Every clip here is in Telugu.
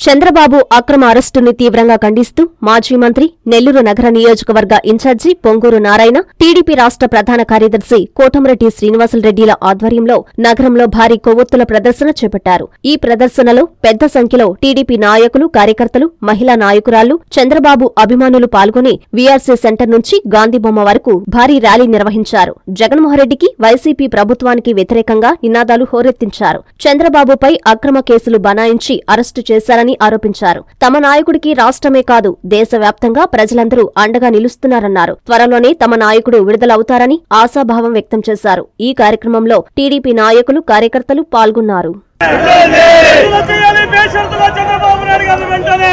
చంద్రబాబు అక్రమ అరెస్టుని తీవ్రంగా ఖండిస్తూ మాజీ మంత్రి నెల్లూరు నగర నియోజకవర్గ ఇన్ఛార్జి పొంగూరు నారాయణ టీడీపీ రాష్ట్ర ప్రధాన కార్యదర్శి కోటంరెడ్డి శ్రీనివాసులరెడ్డిల ఆధ్వర్యంలో నగరంలో భారీ కొవ్వొత్తుల ప్రదర్శన చేపట్టారు ఈ ప్రదర్శనలో పెద్ద సంఖ్యలో టీడీపీ నాయకులు కార్యకర్తలు మహిళా నాయకురాళ్లు చంద్రబాబు అభిమానులు పాల్గొని వీఆర్సీ సెంటర్ నుంచి గాంధీబొమ్మ వరకు భారీ ర్యాలీ నిర్వహించారు జగన్మోహన్రెడ్డికి వైసీపీ ప్రభుత్వానికి వ్యతిరేకంగా నినాదాలు హోరెత్తించారు చంద్రబాబుపై అక్రమ కేసులు బనాయించి అరెస్టు చేశారని ఆరోపించారు తమ నాయకుడికి రాష్ట్రమే కాదు దేశవ్యాప్తంగా ప్రజలందరూ అండగా నిలుస్తున్నారన్నారు త్వరలోనే తమ నాయకుడు విడుదలవుతారని ఆశాభావం వ్యక్తం చేశారు ఈ కార్యక్రమంలో టీడీపీ నాయకులు కార్యకర్తలు పాల్గొన్నారు విడుదల చేయాలి బేషరతుగా చంద్రబాబు నాయుడు గారిని వెంటనే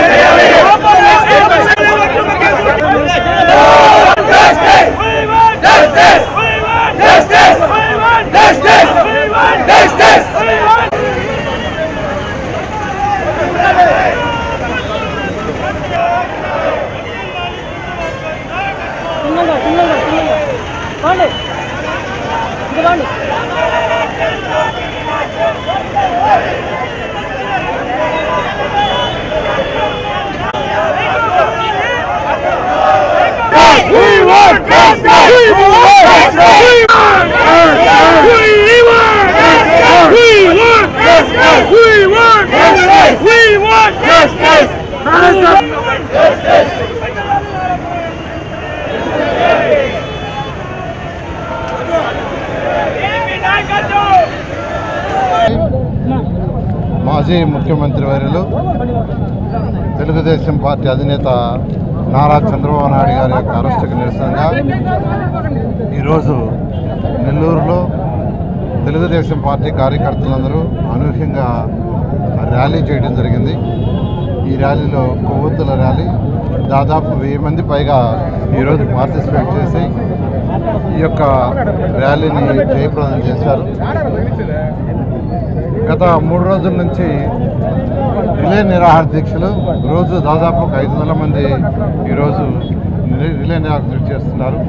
We want justice! We want justice! We want justice! We want justice! We want justice! We want justice! మాజీ ముఖ్యమంత్రి వర్యులు తెలుగుదేశం పార్టీ అధినేత నారా చంద్రబాబు నాయుడు గారి యొక్క అరెస్టుకు నిరసనగా ఈరోజు నెల్లూరులో తెలుగుదేశం పార్టీ కార్యకర్తలందరూ అనూహ్యంగా ర్యాలీ చేయడం జరిగింది ఈ ర్యాలీలో కొవ్వొత్తుల ర్యాలీ దాదాపు వెయ్యి మంది పైగా ఈరోజు పార్టిసిపేట్ చేసి ఈ యొక్క ర్యాలీని జయప్రదం చేశారు గత మూడు రోజుల నుంచి రిలే నిరాహార దీక్షలు రోజు దాదాపు ఒక ఐదు వందల మంది ఈరోజు రిలే రిలే నిరాహార దీక్ష చేస్తున్నారు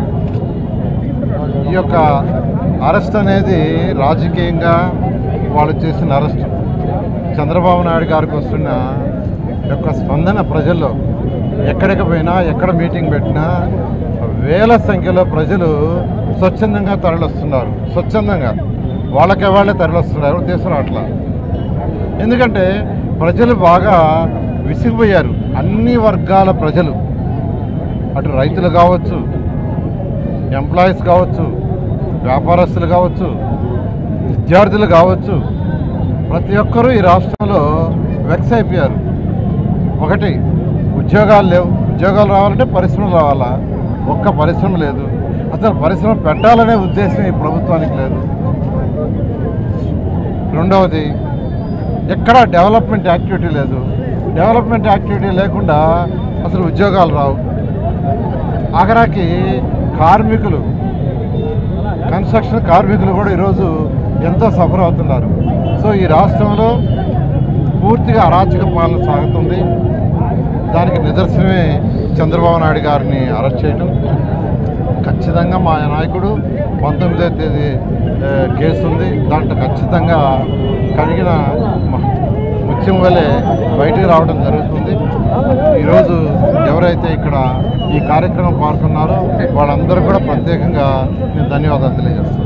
ఈ యొక్క అరెస్ట్ అనేది రాజకీయంగా వాళ్ళు చేసిన అరెస్ట్ చంద్రబాబు నాయుడు గారికి వస్తున్న యొక్క స్పందన ప్రజల్లో ఎక్కడికి పోయినా ఎక్కడ మీటింగ్ పెట్టినా వేల సంఖ్యలో ప్రజలు స్వచ్ఛందంగా తరలిస్తున్నారు స్వచ్ఛందంగా వాళ్ళకే వాళ్ళే తరలిస్తున్నారు దేశం అట్లా ఎందుకంటే ప్రజలు బాగా విసిగిపోయారు అన్ని వర్గాల ప్రజలు అటు రైతులు కావచ్చు ఎంప్లాయీస్ కావచ్చు వ్యాపారస్తులు కావచ్చు విద్యార్థులు కావచ్చు ప్రతి ఒక్కరూ ఈ రాష్ట్రంలో వెక్స్ అయిపోయారు ఒకటి ఉద్యోగాలు లేవు ఉద్యోగాలు రావాలంటే పరిశ్రమలు రావాలా ఒక్క పరిశ్రమ లేదు అసలు పరిశ్రమ పెట్టాలనే ఉద్దేశం ఈ ప్రభుత్వానికి లేదు రెండవది ఎక్కడ డెవలప్మెంట్ యాక్టివిటీ లేదు డెవలప్మెంట్ యాక్టివిటీ లేకుండా అసలు ఉద్యోగాలు రావు ఆఖరాకి కార్మికులు కన్స్ట్రక్షన్ కార్మికులు కూడా ఈరోజు ఎంతో సఫర్ అవుతున్నారు సో ఈ రాష్ట్రంలో పూర్తిగా అరాచక పాలన సాగుతుంది దానికి నిదర్శనమే చంద్రబాబు నాయుడు గారిని అరెస్ట్ చేయడం ఖచ్చితంగా మా నాయకుడు పంతొమ్మిదో తేదీ ఆ, కేసు ఉంది దాంట్లో ఖచ్చితంగా కలిగిన మ- ముత్యం వల్లే బయటికి రావడం జరుగుతుంది ఈరోజు ఎవరైతే ఇక్కడ ఈ కార్యక్రమం పాల్గొన్నారో వాళ్ళందరూ కూడా ప్రత్యేకంగా నేను ధన్యవాదాలు తెలియజేస్తాను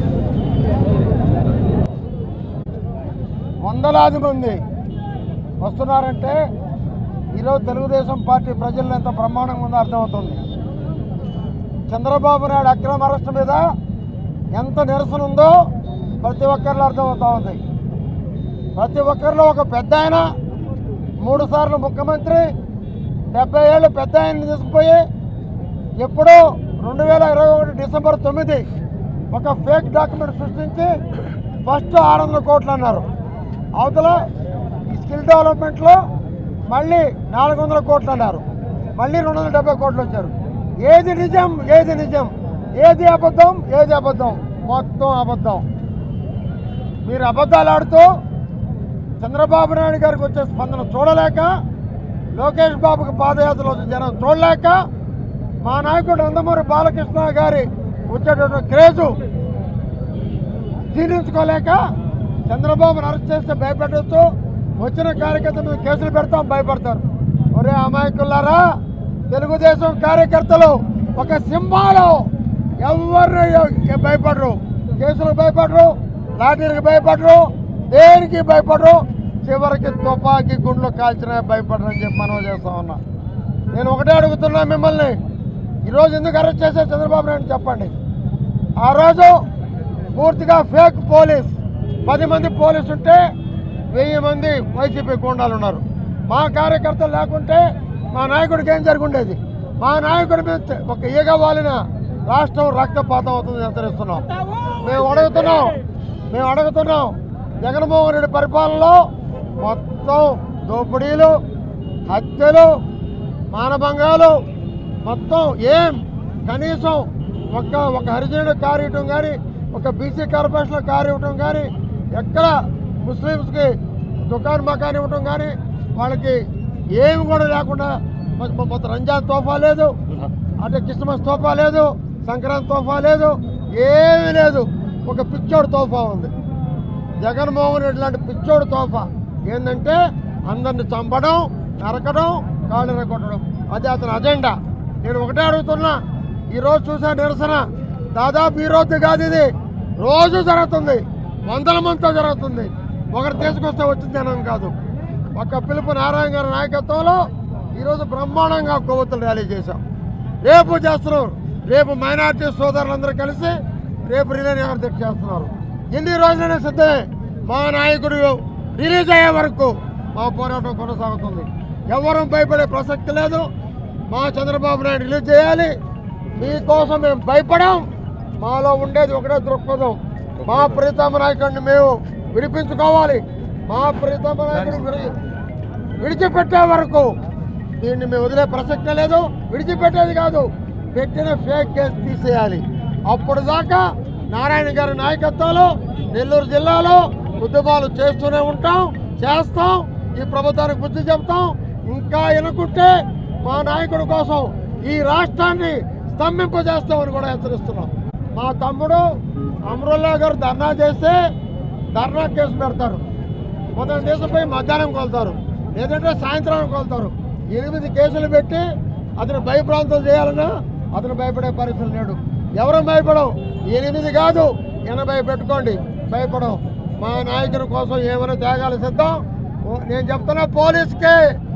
వందలాది మంది వస్తున్నారంటే ఈరోజు తెలుగుదేశం పార్టీ ప్రజల్లో ఎంత బ్రహ్మాండంగా ఉందో అర్థమవుతుంది చంద్రబాబు నాయుడు అక్రమ అరెస్టు మీద ఎంత నిరసన ఉందో ప్రతి ఒక్కరిలో అర్థమవుతా ఉంది ప్రతి ఒక్కరిలో ఒక పెద్ద ఆయన మూడు సార్లు ముఖ్యమంత్రి డెబ్బై ఏళ్ళు పెద్ద ఆయన్ని తీసుకుపోయి ఎప్పుడో రెండు వేల ఇరవై ఒకటి డిసెంబర్ తొమ్మిది ఒక ఫేక్ డాక్యుమెంట్ సృష్టించి ఫస్ట్ ఆరు వందల కోట్లు అన్నారు అవతల ఈ స్కిల్ డెవలప్మెంట్లో మళ్ళీ నాలుగు వందల కోట్లు అన్నారు మళ్ళీ రెండు వందల డెబ్బై కోట్లు వచ్చారు ఏది నిజం ఏది నిజం ఏది అబద్ధం ఏది అబద్ధం మొత్తం అబద్ధం మీరు అబద్ధాలు ఆడుతూ చంద్రబాబు నాయుడు గారికి వచ్చే స్పందన చూడలేక లోకేష్ బాబుకి పాదయాత్రలో వచ్చే జనం చూడలేక మా నాయకుడు నందమూరి బాలకృష్ణ గారి వచ్చేటటువంటి క్రేజు జీర్ణించుకోలేక చంద్రబాబును అరెస్ట్ చేస్తే భయపెట్టచ్చు వచ్చిన కార్యకర్త మీద కేసులు పెడతాం భయపడతారు ఒరే అమాయకులారా తెలుగుదేశం కార్యకర్తలు ఒక సింహాలు ఎవరిని భయపడరు కేసులకు భయపడరు లాఠీలకు భయపడరు దేనికి భయపడరు చివరికి తుపాకీ గుండ్లు కాల్చిన భయపడరు అని చెప్పి మనం చేస్తా ఉన్నా నేను ఒకటే అడుగుతున్నా మిమ్మల్ని ఈరోజు ఎందుకు అరెస్ట్ చేశారు చంద్రబాబు నాయుడు చెప్పండి ఆ రోజు పూర్తిగా ఫేక్ పోలీస్ పది మంది పోలీసు ఉంటే వెయ్యి మంది వైసీపీ గుండాలు ఉన్నారు మా కార్యకర్తలు లేకుంటే మా నాయకుడికి ఏం జరుగుండేది మా నాయకుడి మీద ఒక ఈగ వాలిన రాష్ట్రం రక్తపాతం అవుతుంది హెచ్చరిస్తున్నాం మేము అడుగుతున్నాం మేము అడుగుతున్నాం జగన్మోహన్ రెడ్డి పరిపాలనలో మొత్తం దోపిడీలు హత్యలు మానభంగాలు మొత్తం ఏం కనీసం ఒక ఒక హరిజనుడు కారు ఇవ్వటం కానీ ఒక బీసీ కార్పొరేషన్లో కారు ఇవ్వటం కానీ ఎక్కడ ముస్లిమ్స్కి దుకాన్ మకాన్ ఇవ్వటం కానీ వాళ్ళకి ఏమి కూడా లేకుండా మొ- మొ- మొత్తం రంజాన్ తోఫా లేదు అంటే క్రిస్మస్ తోఫా లేదు సంక్రాంతి తోఫా లేదు ఏమీ లేదు ఒక పిచ్చోడు తోఫా ఉంది జగన్మోహన్ రెడ్డి లాంటి పిచ్చోడు తోఫా ఏంటంటే అందరిని చంపడం నరకడం కాళ్ళు కొట్టడం అది అతని అజెండా నేను ఒకటే అడుగుతున్నా ఈరోజు చూసే నిరసన దాదాపు ఈ రోజు కాదు ఇది రోజు జరుగుతుంది వందల మందితో జరుగుతుంది ఒకరు తీసుకొస్తే వచ్చిన జనం కాదు ఒక పిలుపు నారాయణ గారి నాయకత్వంలో ఈరోజు బ్రహ్మాండంగా కొవ్వొత్తులు ర్యాలీ చేశాం రేపు చేస్తున్నాం రేపు మైనార్టీ సోదరులందరూ కలిసి రేపు రిలే నిరాహార దీక్ష చేస్తున్నారు ఎన్ని రోజులైనా సిద్ధమే మా నాయకుడు రిలీజ్ అయ్యే వరకు మా పోరాటం కొనసాగుతుంది ఎవరూ భయపడే ప్రసక్తి లేదు మా చంద్రబాబు నాయుడు రిలీజ్ చేయాలి మీకోసం మేము భయపడం మాలో ఉండేది ఒకటే దృక్పథం మా ప్రీతమ నాయకుడిని మేము విడిపించుకోవాలి మా ప్రీతమ నాయకుడు విడి- విడిచిపెట్టే వరకు దీన్ని మేము వదిలే ప్రసక్తే లేదు విడిచిపెట్టేది కాదు పెట్టిన ఫేక్ కేసు తీసేయాలి అప్పుడు దాకా నారాయణ గారి నాయకత్వంలో నెల్లూరు జిల్లాలో ఉద్యమాలు చేస్తూనే ఉంటాం చేస్తాం ఈ ప్రభుత్వానికి బుద్ధి చెప్తాం ఇంకా ఎనుకుంటే మా నాయకుడి కోసం ఈ రాష్ట్రాన్ని స్తంభింపజేస్తామని కూడా హెచ్చరిస్తున్నాం మా తమ్ముడు అమరుల్లా గారు ధర్నా చేస్తే ధర్నా కేసు పెడతారు ఉదయం దేశంపై మధ్యాహ్నం కొలుతారు లేదంటే సాయంత్రానికి కొలుతారు ఎనిమిది కేసులు పెట్టి అతను భయప్రాంతం చేయాలన్నా అతను భయపడే పరిస్థితి లేడు ఎవరు భయపడం ఎనిమిది కాదు ఎనభై పెట్టుకోండి భయపడం మా నాయకుని కోసం ఏమైనా త్యాగాలు సిద్ధం ఓ- నేను చెప్తున్నా పోలీస్కే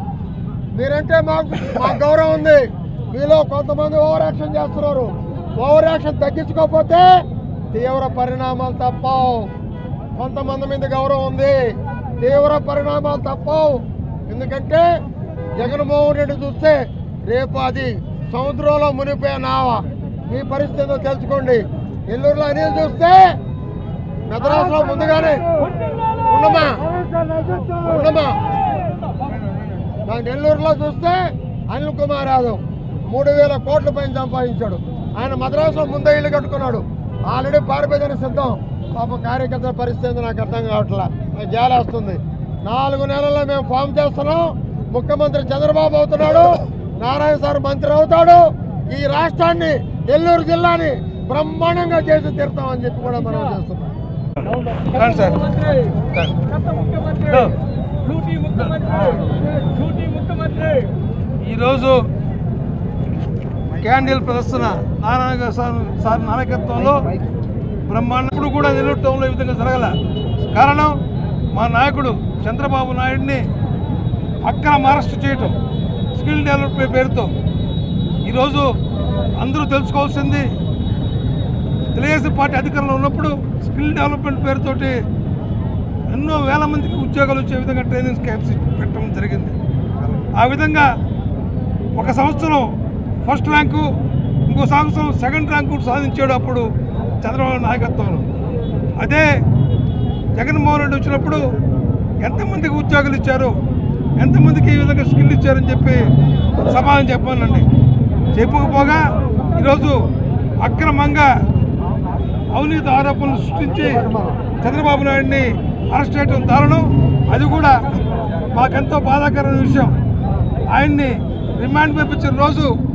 మీరంటే మాకు మాకు గౌరవం ఉంది మీలో కొంతమంది ఓవర్ యాక్షన్ చేస్తున్నారు ఓవర్ యాక్షన్ తగ్గించుకోకపోతే తీవ్ర పరిణామాలు తప్పవు కొంతమంది మీద గౌరవం ఉంది తీవ్ర పరిణామాలు తప్పవు ఎందుకంటే జగన్మోహన్ రెడ్డి చూస్తే రేపు అది సముద్రంలో మునిపోయే నావ మీ పరిస్థితి ఏందో తెలుసుకోండి నెల్లూరులో అనిల్ చూస్తే మెదరాసులో ముందుగానే ఉండమా ఉండమా నా నెల్లూరులో చూస్తే అనిల్ కుమార్ యాదవ్ మూడు వేల కోట్ల పైన సంపాదించాడు ఆయన మద్రాసులో ముందే ఇల్లు కట్టుకున్నాడు ఆల్రెడీ పారిపోయిన సిద్ధం పాప కార్యకర్తల పరిస్థితి ఏందో నాకు అర్థం కావట్లా నాకు జాలేస్తుంది నాలుగు నెలల్లో మేము ఫామ్ చేస్తున్నాం ముఖ్యమంత్రి చంద్రబాబు అవుతున్నాడు నారాయణ సార్ మంత్రి అవుతాడు ఈ రాష్ట్రాన్ని నెల్లూరు జిల్లాని బ్రహ్మాండంగా చేసి తీరుతామని చెప్పి కూడా మనం చేస్తున్నాం రండి సార్ గత ముఖ్యమంత్రి డ్యూటీ ముఖ్యమంత్రి డ్యూటీ ముఖ్యమంత్రి ఈరోజు క్యాండిల్ ప్రదర్శన నారాయణ గారు సార్ సార్ నాయకత్వంలో బ్రహ్మాండ ఇప్పుడు కూడా నెల్లూరు టౌన్లో ఈ విధంగా జరగల కారణం మా నాయకుడు చంద్రబాబు నాయుడిని అక్రమ అరెస్ట్ చేయటం స్కిల్ డెవలప్మెంట్ పేరుతో ఈరోజు అందరూ తెలుసుకోవాల్సింది తెలుగుదేశం పార్టీ అధికారంలో ఉన్నప్పుడు స్కిల్ డెవలప్మెంట్ పేరుతోటి ఎన్నో వేల మందికి ఉద్యోగాలు వచ్చే విధంగా ట్రైనింగ్ క్యాంప్స్ పెట్టడం జరిగింది ఆ విధంగా ఒక సంవత్సరం ఫస్ట్ ర్యాంకు ఇంకో సంవత్సరం సెకండ్ ర్యాంకు సాధించాడు అప్పుడు చంద్రబాబు నాయకత్వంలో అదే జగన్మోహన్ రెడ్డి వచ్చినప్పుడు ఎంతమందికి ఉద్యోగాలు ఇచ్చారు ఎంతమందికి ఈ విధంగా స్కిల్ ఇచ్చారని చెప్పి సమాధానం చెప్పానండి చెప్పకపోగా ఈరోజు అక్రమంగా అవినీతి ఆరోపణలు సృష్టించి చంద్రబాబు నాయుడిని అరెస్ట్ చేయడం దారుణం అది కూడా మాకెంతో బాధాకరమైన విషయం ఆయన్ని రిమాండ్ పంపించిన రోజు